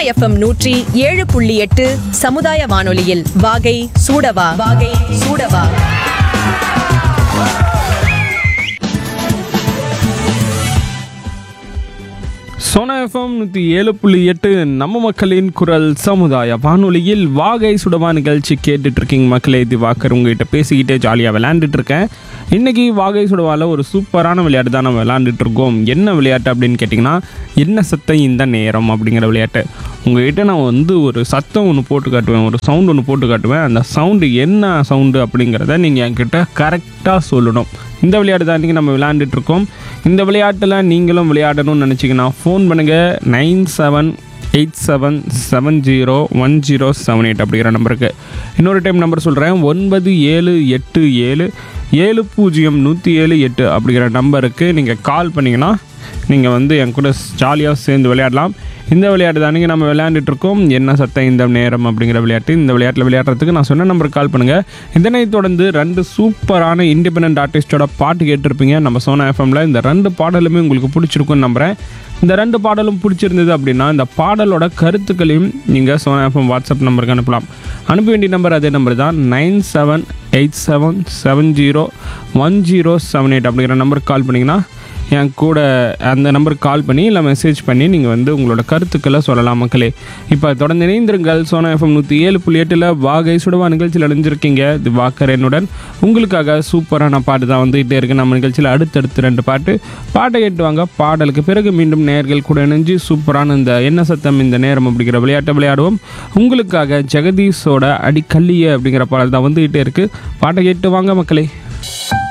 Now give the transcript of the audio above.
FM நூற்றி ஏழு புள்ளி எட்டு சமுதாய வானொலியில் வாகை சூடவா வாகை சூடவா சோனா எஃப்எம் நூற்றி ஏழு புள்ளி எட்டு நம்ம மக்களின் குரல் சமுதாய வானொலியில் வாகை சுடவா நிகழ்ச்சி கேட்டுட்டு இருக்கீங்க மக்களே திவாக்கர் உங்ககிட்ட பேசிக்கிட்டே ஜாலியாக விளையாண்டுட்டு இருக்கேன் இன்னைக்கு வாகை சுடவாவில் ஒரு சூப்பரான விளையாட்டு தான் நம்ம விளையாண்டுட்டு இருக்கோம் என்ன விளையாட்டு அப்படின்னு கேட்டிங்கன்னா என்ன சத்தம் இந்த நேரம் அப்படிங்கிற விளையாட்டு உங்ககிட்ட நான் வந்து ஒரு சத்தம் ஒன்று போட்டு காட்டுவேன் ஒரு சவுண்ட் ஒன்று போட்டு காட்டுவேன் அந்த சவுண்டு என்ன சவுண்டு அப்படிங்கிறத நீங்கள் என்கிட்ட கரெக்டாக சொல்லணும் இந்த விளையாட்டு தான் இன்றைக்கி நம்ம விளையாண்டுட்டு இருக்கோம் இந்த விளையாட்டில் நீங்களும் விளையாடணும்னு நினச்சிங்கன்னா ஃபோன் பண்ணுங்கள் nine seven eight seven seven zero one zero seven eight அப்படிங்கிற நம்பருக்கு இன்னொரு டைம் நம்பர் சொல்கிறேன் ஒன்பது ஏழு எட்டு ஏழு ஏழு பூஜ்ஜியம் நூற்றி ஏழு எட்டு அப்படிங்கிற நம்பருக்கு நீங்கள் கால் பண்ணிங்கன்னா நீங்கள் வந்து என் கூட ஜாலியாக சேர்ந்து விளையாடலாம் இந்த விளையாட்டு தானே நம்ம விளையாண்டுட்டு இருக்கோம் என்ன சத்தம் இந்த நேரம் அப்படிங்கிற விளையாட்டு இந்த விளையாட்டில் விளையாடுறதுக்கு நான் சொன்ன நம்பருக்கு கால் பண்ணுங்கள் இதனை தொடர்ந்து ரெண்டு சூப்பரான இண்டிபெண்ட் ஆர்டிஸ்டோட பாட்டு கேட்டிருப்பீங்க நம்ம சோனா எஃப்எம்ல இந்த ரெண்டு பாடலுமே உங்களுக்கு பிடிச்சிருக்குன்னு நம்புகிறேன் இந்த ரெண்டு பாடலும் பிடிச்சிருந்தது அப்படின்னா இந்த பாடலோட கருத்துக்களையும் நீங்கள் சோனா எஃப்எம் வாட்ஸ்அப் நம்பருக்கு அனுப்பலாம் அனுப்ப வேண்டிய நம்பர் அதே நம்பர் தான் nine seven eight seven seven zero one zero seven eight அப்படிங்கிற நம்பருக்கு கால் பண்ணிங்கன்னா என் கூட அந்த நம்பருக்கு கால் பண்ணி இல்லை மெசேஜ் பண்ணி நீங்கள் வந்து உங்களோட கருத்துக்களை சொல்லலாம் மக்களே இப்போ தொடர்ந்து இணைந்திருங்கள் சோனா எஃப்எம் நூற்றி ஏழு புள்ளி எட்டில் வாகை சுடவா நிகழ்ச்சியில் அடைஞ்சிருக்கீங்க இது வாக்கரனுடன் உங்களுக்காக சூப்பரான பாட்டு தான் வந்துகிட்டே இருக்கு நம்ம நிகழ்ச்சியில் அடுத்தடுத்து ரெண்டு பாட்டு பாட்டை கேட்டு வாங்க பாடலுக்கு பிறகு மீண்டும் நேர்கள் கூட இணைஞ்சு சூப்பரான இந்த என்ன சத்தம் இந்த நேரம் அப்படிங்கிற விளையாட்டை விளையாடுவோம் உங்களுக்காக ஜெகதீஷோட அடிக்கல்லிய அப்படிங்கிற பாடல் தான் வந்துகிட்டே இருக்கு பாட்டை கேட்டு வாங்க மக்களே